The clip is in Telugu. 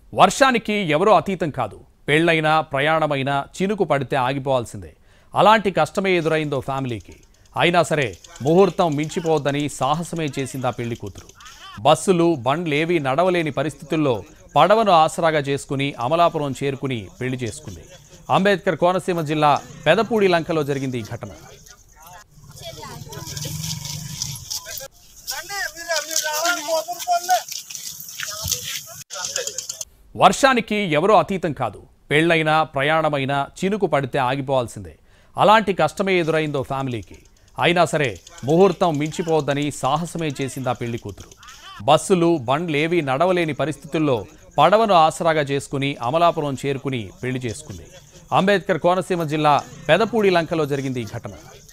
వర్షానికి ఎవరో అతీతం కాదు పెళ్ళైనా ప్రయాణమైనా చినుకు పడితే ఆగిపోవాల్సిందే అలాంటి కష్టమే ఎదురైందో ఫ్యామిలీకి అయినా సరే ముహూర్తం మించిపోవద్దని సాహసమే చేసిందా పెళ్లి కూతురు బస్సులు బండ్లేవి నడవలేని పరిస్థితుల్లో పడవను ఆసరాగా చేసుకుని అమలాపురం చేరుకుని పెళ్లి చేసుకుంది అంబేద్కర్ కోనసీమ జిల్లా పెదపూడి లంకలో జరిగింది ఈ ఘటన వర్షానికి ఎవరో అతీతం కాదు పెళ్ళైనా ప్రయాణమైనా చినుకు పడితే ఆగిపోవాల్సిందే అలాంటి కష్టమే ఎదురైందో ఫ్యామిలీకి అయినా సరే ముహూర్తం మించిపోవద్దని సాహసమే చేసిందా పెళ్లి కూతురు బస్సులు బండ్లేవి నడవలేని పరిస్థితుల్లో పడవను ఆసరాగా చేసుకుని అమలాపురం చేరుకుని పెళ్లి చేసుకుంది అంబేద్కర్ కోనసీమ జిల్లా పెదపూడి లంకలో జరిగింది ఈ ఘటన